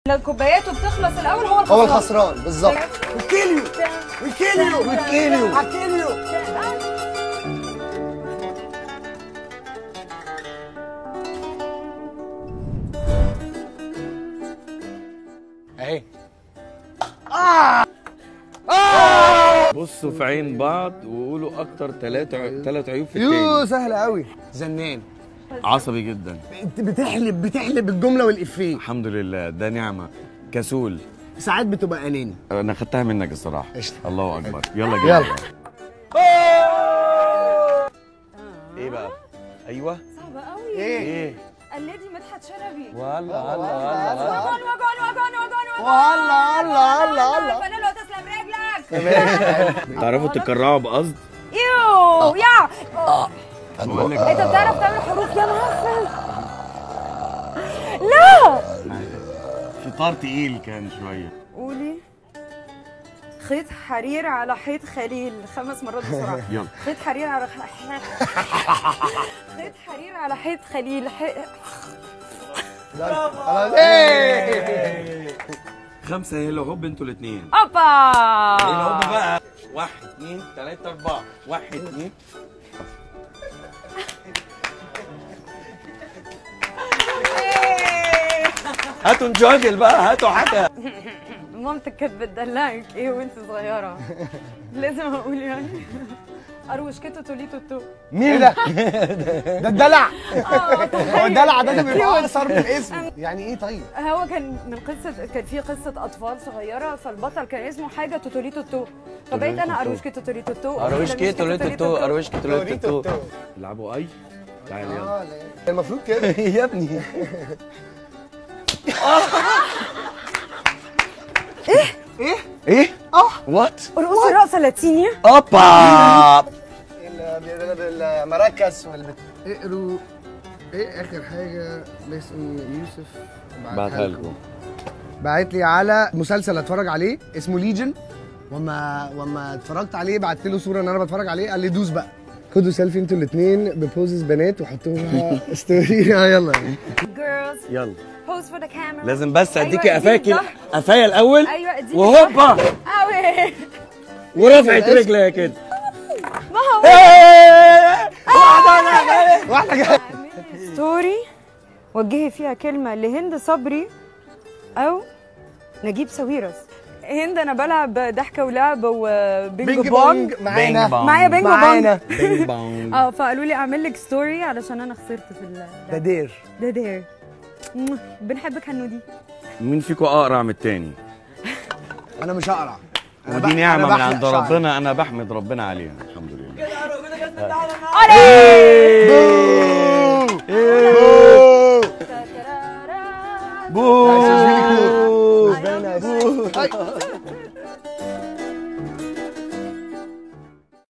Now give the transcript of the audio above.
لو كوباياته بتخلص الاول هو الخسران هو الخسران بالظبط وكيليو وكيليو وكيليو وكيليو اهي بصوا في عين بعض وقولوا اكتر ثلاث ثلاث عيوب في يو التاني سهل قوي زنان عصبي جدا انت بتحلب بتحلب الجمله والافيه الحمد لله ده نعمه كسول ساعات بتبقى اناني انا خدتها منك الصراحه قشطة. الله اكبر يلا يلا. جاي ايه بقى ايوه صعبة قوي ايه النادي مدحت شلبي ولا ولا ولا وجون وجون وجون وجون وجون والله الله الله الله فانا لو تسلم رجلك تعرفوا تكرعوا بقصد يو يا بقول لك انت بتعرف تعمل حروف يا معفن لا في طار تقيل كان شويه قولي خيط حرير على حيط خليل خمس مرات بسرعة يلا خيط حرير على خ... خيط حرير على حيط خليل ح... خلاص ايه خمسه هيلو هوب انتوا الاثنين اوبا هيلو هوب بقى واحد اثنين ثلاثه اربعه واحد اثنين هاتوا نجادل بقى هاتوا حاجه مامتك كانت بتدلعك ايه وانت صغيرة لازم اقول يعني اروش كتو توليتو تو مين ده؟ ده الدلع اه هو تخيل. الدلع ده اللي بيبقى اقصر من الاسم يعني ايه طيب؟ هو كان من قصه كان في قصه اطفال صغيره فالبطل كان اسمه حاجه توتوليتو تو فبقيت انا اروشكي توتوليتو تو اروشكي توليتو تو اروشكي توليتو توريتو تو تو. لعبوا اي تعال يلا اه لا المفروض كده يا ابني ايه اه وات ارقصي رقصه لاتينيا اوبا المراكز والبت اقروا ايه اخر حاجه باسم يوسف بعتها لكم بعت لي على مسلسل اتفرج عليه اسمه ليجن وما وما اتفرجت عليه بعت له صوره ان انا بتفرج عليه قال لي دوس بقى خدوا سيلفي انتوا الاثنين ببوزز بنات وحطوها ستوري اه يلا جيرلز يلا بوز فور ذا كاميرا لازم بس أيوة، اديكي اديني قفاكي الظهر. قفايا الاول ايوه اديني وهوبا قوي ورفعت رجليا كده ما هو واحده جايه ستوري وجهي فيها كلمه لهند صبري او نجيب ساويرس هند انا بلعب ضحكه ولعب وبينج بينج بونج بونج معانا معايا بينج معانا بونج بينج بونج اه فقالوا لي اعمل لك ستوري علشان انا خسرت في ال ده دير ده دير بنحبك هنودي مين فيكم اقرع من التاني انا مش هقرع أنا ودي بح- نعمه أنا من بحلق عند شعري. ربنا انا بحمد ربنا عليها الحمد لله بو. بو Very nice.